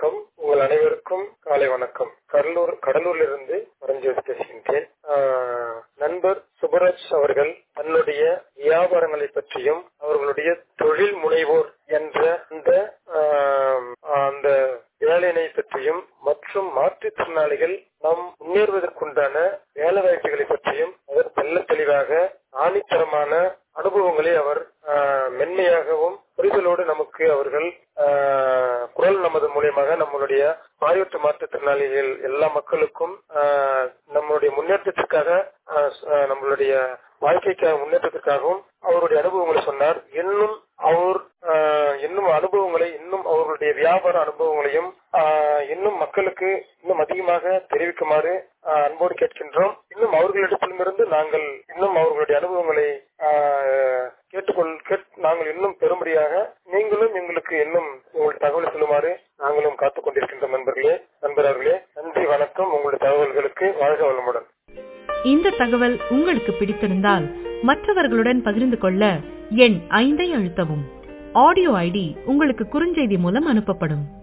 வணக்கம் உங்கள் அனைவருக்கும் காலை வணக்கம் கடலூர் கடலூரிலிருந்து பரஞ்சோதி பேசுகின்றேன் ஆஹ், நண்பர் சுபராஜ் அவர்கள் தன்னுடைய வியாபாரங்களை பற்றியும் அவர்களுடைய தொழில் முனைவோர் என்ற அந்த ஆஹ், அந்த வேலையினை பற்றியும் மற்றும் மாற்றுத்திறனாளிகள் நாம் முன்னேறுவதற்குண்டான வேலை வாய்ப்புகளை பற்றியும் அவர் தெல்ல தெளிவாக ஆணித்தரமான அனுபவங்களை அவர் ஆஹ், மென்மையாகவும் புரிதலோடு நமக்கு அவர்கள் ஆஹ், குரல் நமது மூலியமாக நம்மளுடைய பார்வையற்ற மாற்றுத்திறனாளிகள் எல்லா மக்களுக்கும் ஆஹ், நம்மளுடைய முன்னேற்றத்திற்காக ஆஹ், ஆஹ், நம்மளுடைய வாழ்க்கைக்காக முன்னேற்றத்திற்காகவும் அவருடைய அனுபவங்களை சொன்னார் இன்னும் அவர் ஆஹ், இன்னும் அனுபவங்களை இன்னும் அவர்களுடைய வியாபார அனுபவங்களையும் ஆஹ், இன்னும் மக்களுக்கு இன்னும் அதிகமாக தெரிவிக்குமாறு ஆஹ், அன்போடு கேட்கின்றோம் இன்னும் அவர்களிடத்திலிருந்து நாங்கள் இன்னும் அவர்களுடைய அனுபவங்களை ஆஹ், கேட்டுக்கொள் கேட் நாங்கள் இன்னும் பெறும்படியாக நீங்களும் எங்களுக்கு இன்னும் உங்களுடைய தகவல் சொல்லுமாறு நாங்களும் காத்துக் கொண்டிருக்கின்றோம் நண்பர்களே நண்பர்களே நன்றி வணக்கம் உங்களுடைய தகவல்களுக்கு வாழ்க வளமுடன் இந்த தகவல் உங்களுக்கு பிடித்திருந்தால் மற்றவர்களுடன் பகிர்ந்து கொள்ள எண் ஐந்தை அழுத்தவும் ஆடியோ ஐடி உங்களுக்கு குறுஞ்செய்தி மூலம் அனுப்பப்படும்